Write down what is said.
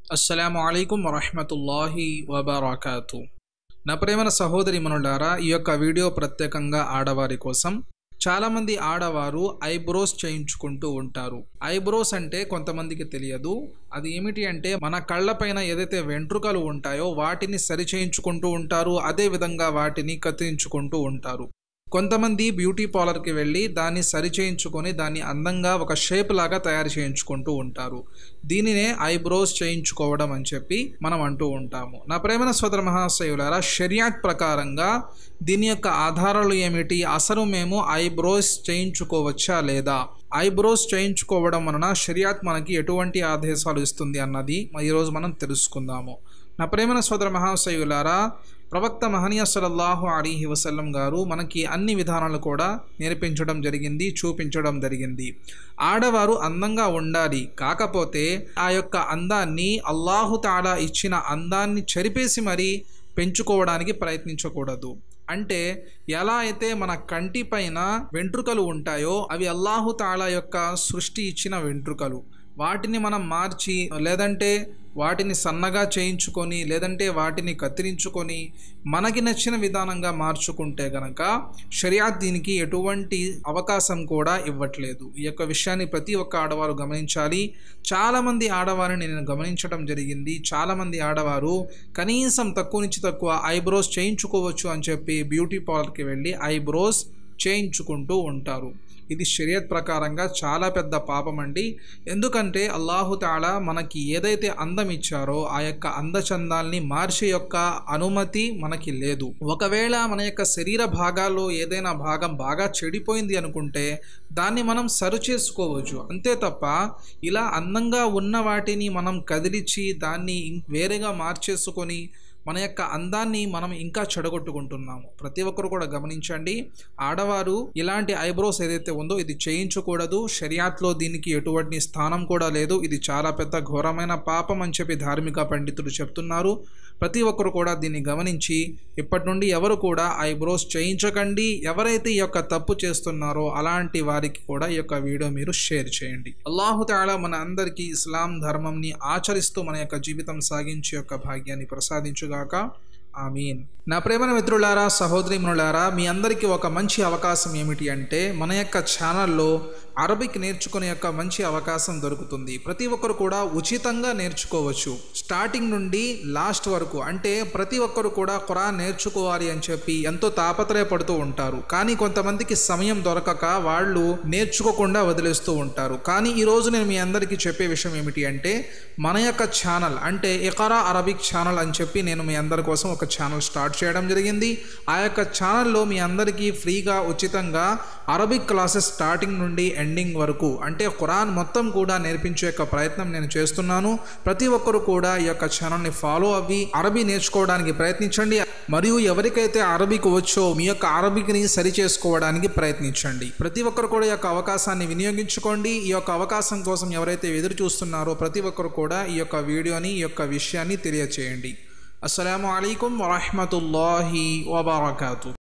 అస్సలాము అలైకుం వరహమతుల్లాహి వబర్కాతు నా ప్రేమన సహోదరి మనులారా ఈ యొక్క వీడియో ప్రత్యేకంగా ఆడవారి కోసం చాలామంది ఆడవారు ఐబ్రోస్ చేయించుకుంటూ ఉంటారు ఐబ్రోస్ అంటే కొంతమందికి తెలియదు అది ఏమిటి అంటే మన కళ్ళపైన ఏదైతే వెంట్రుకలు ఉంటాయో వాటిని సరి చేయించుకుంటూ ఉంటారు అదే విధంగా వాటిని కత్తిరించుకుంటూ ఉంటారు కొంతమంది బ్యూటీ పార్లర్కి వెళ్ళి దాన్ని సరి చేయించుకొని దాన్ని అందంగా ఒక షేప్ లాగా తయారు చేయించుకుంటూ ఉంటారు దీనినే ఐబ్రోస్ చేయించుకోవడం అని చెప్పి మనం అంటూ ఉంటాము నా ప్రేమన సోదర మహాశయులారా షరియాత్ ప్రకారంగా దీని యొక్క ఆధారాలు ఏమిటి అసలు మేము ఐబ్రోస్ చేయించుకోవచ్చా లేదా ఐబ్రోస్ చేయించుకోవడం వలన షరియాత్ మనకి ఎటువంటి ఆదేశాలు ఇస్తుంది అన్నది ఈరోజు మనం తెలుసుకుందాము నా ప్రేమన సోదర మహాశయులారా ప్రవక్త మహనీయ సలల్లాహు అలీహి వసల్లం గారు మనకి అన్ని విధానాలు కూడా నేర్పించడం జరిగింది చూపించడం జరిగింది ఆడవారు అందంగా ఉండాలి కాకపోతే ఆ యొక్క అందాన్ని అల్లాహు తాలా ఇచ్చిన అందాన్ని చెరిపేసి మరీ పెంచుకోవడానికి ప్రయత్నించకూడదు అంటే ఎలా అయితే మన కంటి పైన వెంట్రుకలు ఉంటాయో అవి అల్లాహు తాలా యొక్క సృష్టి ఇచ్చిన వెంట్రుకలు వాటిని మనం మార్చి లేదంటే వాటిని సన్నగా చేయించుకొని లేదంటే వాటిని కత్తిరించుకొని మనకి నచ్చిన విధానంగా మార్చుకుంటే గనక షరియాత్ దీనికి ఎటువంటి అవకాశం కూడా ఇవ్వట్లేదు ఈ యొక్క విషయాన్ని ప్రతి ఒక్క ఆడవారు గమనించాలి చాలామంది ఆడవారిని నేను గమనించడం జరిగింది చాలామంది ఆడవారు కనీసం తక్కువ నుంచి తక్కువ ఐబ్రోస్ చేయించుకోవచ్చు అని చెప్పి బ్యూటీ పార్లర్కి వెళ్ళి ఐబ్రోస్ చేయించుకుంటూ ఉంటారు ఇది షరియత్ ప్రకారంగా చాలా పెద్ద పాపం అండి ఎందుకంటే అల్లాహు తాలా మనకి ఏదైతే అందం ఇచ్చారో ఆ యొక్క అందచందాల్ని మార్చే యొక్క అనుమతి మనకి లేదు ఒకవేళ మన యొక్క శరీర భాగాల్లో ఏదైనా భాగం బాగా చెడిపోయింది అనుకుంటే దాన్ని మనం సరి చేసుకోవచ్చు అంతే తప్ప ఇలా అందంగా ఉన్న వాటిని మనం కదిలిచి దాన్ని వేరేగా మార్చేసుకొని మన యొక్క అందాన్ని మనం ఇంకా చెడగొట్టుకుంటున్నాము ప్రతి ఒక్కరు కూడా గమనించండి ఆడవారు ఇలాంటి ఐబ్రోస్ ఏదైతే ఉందో ఇది చేయించకూడదు షరియాత్లో దీనికి ఎటువంటి స్థానం కూడా లేదు ఇది చాలా పెద్ద ఘోరమైన పాపం అని చెప్పి ధార్మిక పండితులు చెప్తున్నారు ప్రతి ఒక్కరు కూడా దీన్ని గమనించి ఇప్పటి నుండి ఎవరు కూడా ఐబ్రోస్ చేయించకండి ఎవరైతే ఈ యొక్క తప్పు చేస్తున్నారో అలాంటి వారికి కూడా ఈ యొక్క వీడియో మీరు షేర్ చేయండి అల్లాహు తాలా మన అందరికీ ఇస్లాం ధర్మంని ఆచరిస్తూ మన యొక్క జీవితం సాగించే యొక్క భాగ్యాన్ని ప్రసాదించుగాక ఆమీన్ నా ప్రేమన మిత్రులారా సహోదరిములారా మీ అందరికీ ఒక మంచి అవకాశం ఏమిటి అంటే మన యొక్క ఛానల్లో అరబిక్ నేర్చుకునే యొక్క మంచి అవకాశం దొరుకుతుంది ప్రతి ఒక్కరు కూడా ఉచితంగా నేర్చుకోవచ్చు స్టార్టింగ్ నుండి లాస్ట్ వరకు అంటే ప్రతి ఒక్కరు కూడా ఖురాన్ నేర్చుకోవాలి అని చెప్పి ఎంతో తాపత్రయపడుతూ ఉంటారు కానీ కొంతమందికి సమయం దొరకక వాళ్ళు నేర్చుకోకుండా వదిలేస్తూ ఉంటారు కానీ ఈరోజు నేను మీ అందరికీ చెప్పే విషయం ఏమిటి అంటే మన యొక్క ఛానల్ అంటే ఇకరా అరబిక్ ఛానల్ అని చెప్పి నేను మీ అందరి కోసం ఒక ఛానల్ స్టార్ట్ చేయడం జరిగింది ఆ యొక్క ఛానల్లో మీ అందరికీ ఫ్రీగా ఉచితంగా అరబిక్ క్లాసెస్ స్టార్టింగ్ నుండి ఎండింగ్ వరకు అంటే ఖురాన్ మొత్తం కూడా నేర్పించే యొక్క ప్రయత్నం నేను చేస్తున్నాను ప్రతి ఒక్కరు కూడా ఈ యొక్క ఛానల్ని ఫాలో అవ్వి అరబీ నేర్చుకోవడానికి ప్రయత్నించండి మరియు ఎవరికైతే అరబిక్ వచ్చో మీ యొక్క అరబిక్ని సరి చేసుకోవడానికి ప్రయత్నించండి ప్రతి ఒక్కరు కూడా ఈ యొక్క అవకాశాన్ని వినియోగించుకోండి ఈ యొక్క అవకాశం కోసం ఎవరైతే ఎదురు చూస్తున్నారో ప్రతి ఒక్కరు కూడా ఈ యొక్క వీడియోని ఈ యొక్క విషయాన్ని తెలియచేయండి అస్సలం అయికం వరహమతుల్లాహి వబర్కాతు